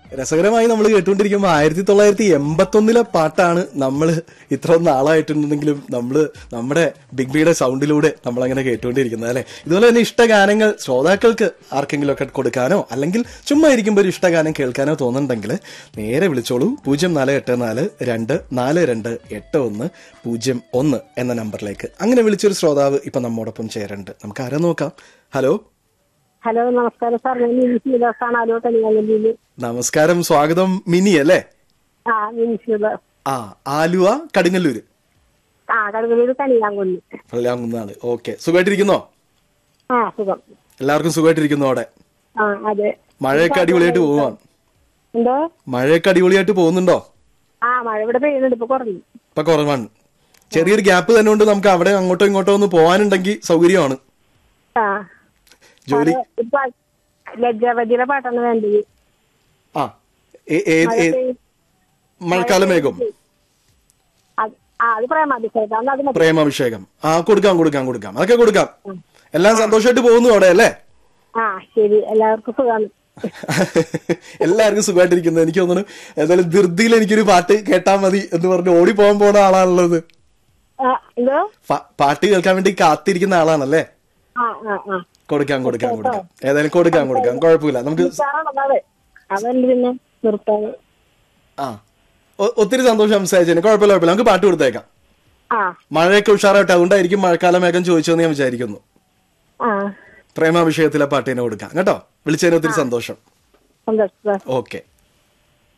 രസകരമായി നമ്മൾ കേട്ടുകൊണ്ടിരിക്കുമ്പോൾ ആയിരത്തി തൊള്ളായിരത്തി എൺപത്തി ഒന്നിലെ പാട്ടാണ് നമ്മൾ ഇത്ര നാളായിട്ടുണ്ടെങ്കിലും നമ്മൾ നമ്മുടെ ബിഗ് ബിയുടെ സൗണ്ടിലൂടെ നമ്മൾ അങ്ങനെ കേട്ടുകൊണ്ടിരിക്കുന്നത് അല്ലെ ഇതുപോലെ തന്നെ ഇഷ്ടഗാനങ്ങൾ ശ്രോതാക്കൾക്ക് ആർക്കെങ്കിലും ഒക്കെ കൊടുക്കാനോ അല്ലെങ്കിൽ ചുമ്മാ ഇരിക്കുമ്പോൾ ഒരു ഇഷ്ടഗാനം കേൾക്കാനോ തോന്നുന്നുണ്ടെങ്കിൽ നേരെ വിളിച്ചോളൂ പൂജ്യം നാല് എട്ട് നാല് രണ്ട് നാല് രണ്ട് എട്ട് ഒന്ന് പൂജ്യം ഒന്ന് എന്ന നമ്പറിലേക്ക് അങ്ങനെ വിളിച്ചൊരു ശ്രോതാവ് ഇപ്പൊ നമ്മോടൊപ്പം ചേരുന്നുണ്ട് നമുക്ക് ആരെ നോക്കാം ഹലോ ഹലോ നമസ്കാരം സാർ ഞാൻ മിനി ശിവദാസാണ് ആലോ കണിയാങ്കല്ലിയില് നമസ്കാരം സ്വാഗതം മിനി അല്ലേ ആ മിനി ശിവദാസ് ആ ആലുവ കടുങ്ങല്ലൂര് ആ കടുകലൂർ കണിയാങ്കൊല്ലി പള്ളിയാങ്കുന്നാണ് ഓക്കെ സുഖമായിട്ടിരിക്കുന്നോ ആ സുഖം എല്ലാവർക്കും സുഖമായിട്ടിരിക്കുന്നു അവിടെ ആ അതെ മഴയൊക്കെ അടിപൊളിയായിട്ട് പോവാണ് എന്തോ മഴയൊക്കെ അടിപൊളിയായിട്ട് പോകുന്നുണ്ടോ ആ മഴ ഇവിടെ പെയ്യുന്നുണ്ട് ഇപ്പൊ കുറഞ്ഞു ഇപ്പൊ കുറവാണ് ചെറിയൊരു ഗ്യാപ്പ് തന്നെ കൊണ്ട് നമുക്ക് അവിടെ അങ്ങോട്ടോ ഇങ്ങോട്ടോ ഒന്ന് പോകാനുണ്ടെങ്കിൽ സൗകര്യമാണ് ആ ജോലി സാറേ, ഇപ്പൊ ലജ്ജാവതിയുടെ പാട്ടാണ് വേണ്ടത് ആ ഏ- ഏ- മഴ ഏ- പെയ്യും. മഴക്കാല മേഘം അത് ആ അത് പ്രേമാഭിഷേകം അത് മതി പ്രേമാഭിഷേകം ആ കൊടുക്കാം കൊടുക്കാം കൊടുക്കാം അതൊക്കെ കൊടുക്കാം എല്ലാം സന്തോഷമായിട്ട് പോകുന്നു അവിടെ അല്ലേ ആ ശരി എല്ലാവർക്കും സുഖമാണ് എല്ലാവർക്കും സുഖമായിട്ടിരിക്കുന്നത് എനിക്ക് തോന്നുന്നു ഏതായാലും ധൃതിയിൽ എനിക്കൊരു പാട്ട് കേട്ടാ മതി എന്ന് പറഞ്ഞ് ഓടി പോകാൻ പോണ ആളാണുള്ളത് ആ, എന്തോ പ- പാട്ട് കേൾക്കാൻ വേണ്ടി കാത്തിരിക്കുന്ന ആളാണല്ലേ ആ ആ ആ കൊടുക്കാം കൊടുക്കാം കൊടുക്കാം ഏതായാലും കൊടുക്കാം കൊടുക്കാം കുഴപ്പമില്ല നമുക്ക് സാറാണത് അതെ അതല്ല പിന്നെ നിർത്താൻ ആ ഒ- ഒത്തിരി സന്തോഷം സംസാരിച്ചതിന് കുഴപ്പമില്ല കുഴപ്പമില്ല നമുക്ക് പാട്ട് കൊടുത്തേക്കാം ആ മഴയൊക്കെ ഉഷാറായിട്ട് അതുകൊണ്ടായിരിക്കും മഴക്കാല മേഘം ചോദിച്ചതെന്ന് ഞാൻ വിചാരിക്കുന്നു ആ പ്രേമാഭിഷേകത്തിലെ പാട്ടിനെ കൊടുക്കാം കേട്ടോ വിളിച്ചതിന് ഒത്തിരി സന്തോഷം സന്തോഷം സാർ ഓക്കെ